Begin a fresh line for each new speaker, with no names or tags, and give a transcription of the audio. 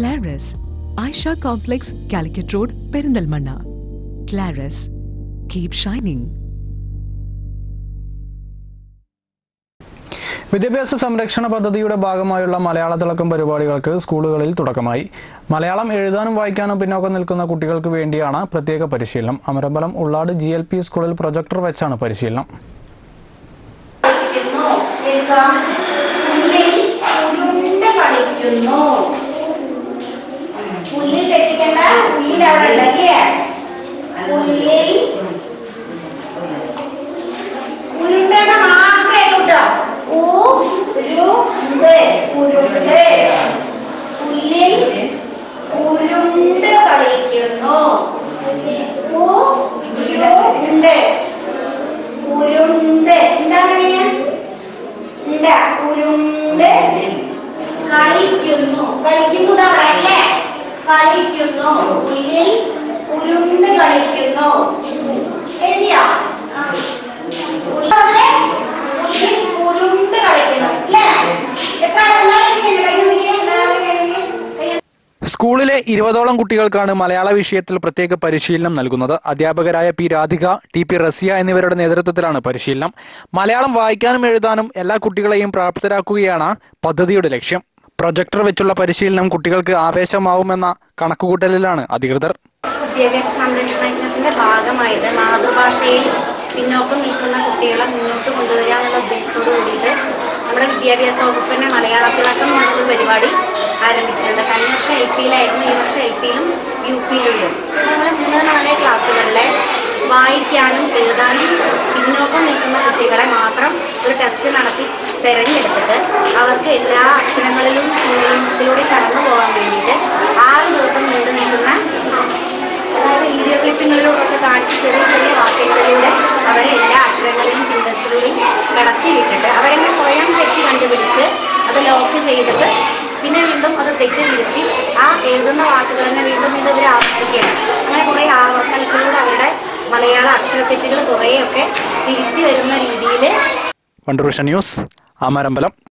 Claris, Aisha Complex, Calicut Road, Perindalmanna. Claris, keep shining.
വിദ്യാഭ്യാസ സംരക്ഷണ പദ്ധതിയുടെ ഭാഗമായുള്ള മലയാള തിളക്കം പരിപാടികൾക്ക് സ്കൂളുകളിൽ തുടക്കമായി മലയാളം എഴുതാനും വായിക്കാനും പിന്നോക്കം നിൽക്കുന്ന കുട്ടികൾക്ക് വേണ്ടിയാണ് പ്രത്യേക പരിശീലനം Amarambalam Ullad G L P സ്കൂളിൽ പ്രൊജക്ടർ വെച്ചാണ് പരിശീലനം
കളിക്കുന്നു എഴുതാം പുല്ലിൽ ഉരുണ്ട് കളിക്കുന്നു പുല്ലിൽ തെറ്റിക്കണ്ട പുല്ലിൽ അവിടെ ഉണ്ടല്ലേ പുല്ലിൽ ഉരുണ്ടേണ്ട മാത്രമേ ഉള്ളൂ ഉരുണ്ട് ഉരുണ്ട് പുല്ലിൽ ഉരുണ്ട് കളിക്കുന്നു ഉരുണ്ട് ഉരുണ്ട് എന്താണ് ഉണ്ട ഉരുണ്ട് കളിക്കുന്നു കളിക്കുന്നു തവണ അല്ലേ കളിക്കുന്നു ഉള്ളിൽ ഉരുണ്ട് കളിക്കുന്നു എഴുതിയാ ഉള്ളിൽ ഉരുണ്ട് കളിക്കുന്നു അല്ലേ എത്ര ആളെല്ലാം എഴുതിക്കഴിഞ്ഞു? കൈ നോക്കിക്കേ, എല്ലാവരും കൈ നോക്കിക്കേ. കൈ
സ്കൂളിലെ ഇരുപതോളം കുട്ടികൾക്കാണ് മലയാള വിഷയത്തിൽ പ്രത്യേക പരിശീലനം നൽകുന്നത് അധ്യാപകരായ P Radhika T P Raziya എന്നിവരുടെ നേതൃത്വത്തിലാണ് പരിശീലനം മലയാളം വായിക്കാനും എഴുതാനും എല്ലാ കുട്ടികളെയും പ്രാപ്തരാക്കുകയാണ് പദ്ധതിയുടെ ലക്ഷ്യം പ്രൊജക്ടർ വെച്ചുള്ള പരിശീലനം കുട്ടികൾക്ക് ആവേശമാവുമെന്ന കണക്കുകൂട്ടലിലാണ് അധികൃതർ
വിദ്യാഭ്യാസ സംരക്ഷണ യജ്ഞത്തിന്റെ ഭാഗമായിട്ട് മാതൃഭാഷയിൽ പിന്നോക്കം നിൽക്കുന്ന കുട്ടികളെ മുന്നോട്ട് കൊണ്ടുവരിക എന്നുള്ള ഉദ്ദേശത്തോട് കൂടിയിട്ട് നമ്മുടെ വിദ്യാഭ്യാസ വകുപ്പിന്റെ മലയാളത്തിളക്കം എന്നൊരു പരിപാടി ആരംഭിച്ചിട്ടുണ്ട് കഴിഞ്ഞ വർഷം എൽ പിയിലായിരുന്നു ഈ വർഷം എൽ പിയിലും യു പിയിലുണ്ട് നമ്മൾ മൂന്ന് നാല് ക്ലാസ്സുകളിലെ വായിക്കാനും എഴുതാനും പിന്നോക്കം നിൽക്കുന്ന കുട്ടികളെ മാത്രം ഒരു ടെസ്റ്റ് നടത്തി തിരഞ്ഞെടുത്തിട്ട് അവർക്ക് എല്ലാ അക്ഷരങ്ങളിലും ഇതിലൂടെ കടന്നു പോകാൻ വേണ്ടിയിട്ട് ആറ് ദിവസം നീണ്ടു നിൽക്കുന്ന അതായത് വീഡിയോ ക്ലിപ്പിങ്ങളിലൂടെ കാണിച്ച് ചെറിയ ചെറിയ വാക്യങ്ങളിലൂടെ അവരെ എല്ലാ അക്ഷരങ്ങളിലും ചിന്തത്തിലൂടെയും കടത്തി വിട്ടിട്ട് അവരെന്നെ സ്വയം തെറ്റ് കണ്ടുപിടിച്ച് അത് ലോക്ക് ചെയ്തിട്ട് പിന്നെ വീണ്ടും അത് തെറ്റ് തിരുത്തി ആ എഴുതുന്ന വാക്കുകൾ തന്നെ വീണ്ടും വീണ്ടും ഇവർ ആവർത്തിക്കുകയാണ് അങ്ങനെ കുറേ ആവർത്തനത്തിലൂടെ അവരുടെ മലയാള അക്ഷരത്തെറ്റുകൾ കുറേയൊക്കെ തിരുത്തി വരുന്ന രീതിയിൽ
വണ്ടൂർ വിഷൻ ന്യൂസ് അമരമ്പലം